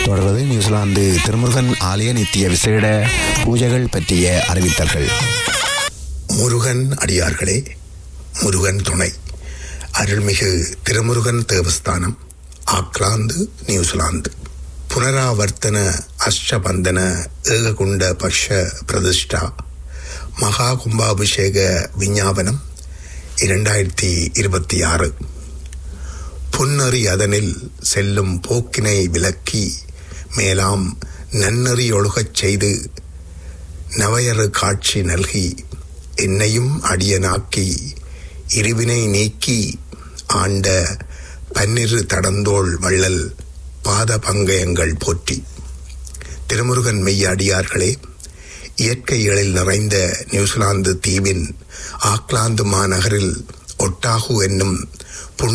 தொடர்வது நியூசிலாந்து திருமுருகன் ஆலய நித்திய விசேட பூஜைகள் பற்றிய அறிவித்தல்கள் முருகன் அடியார்களே முருகன் துணை அருள்மிகு திருமுருகன் தேவஸ்தானம் ஆக்லாந்து நியூசிலாந்து புனராவர்த்தன அஷ்டபந்தன ஏககுண்ட பக்ஷ பிரதிஷ்டா மகா கும்பாபிஷேக விஞ்ஞாபனம் இரண்டாயிரத்தி இருபத்தி ஆறு புன்னறி அதனில் செல்லும் போக்கினை விலக்கி மேலாம் நன்னறி ஒழுகச் செய்து நவையறு காட்சி நல்கி என்னையும் அடியனாக்கி இருவினை நீக்கி ஆண்ட பன்னிரு தடந்தோள் வள்ளல் பாத பங்கயங்கள் போற்றி திருமுருகன் மெய்ய அடியார்களே இயற்கை எழில் நிறைந்த நியூசிலாந்து தீவின் ஆக்லாந்து மாநகரில் ஒட்டாகு என்னும்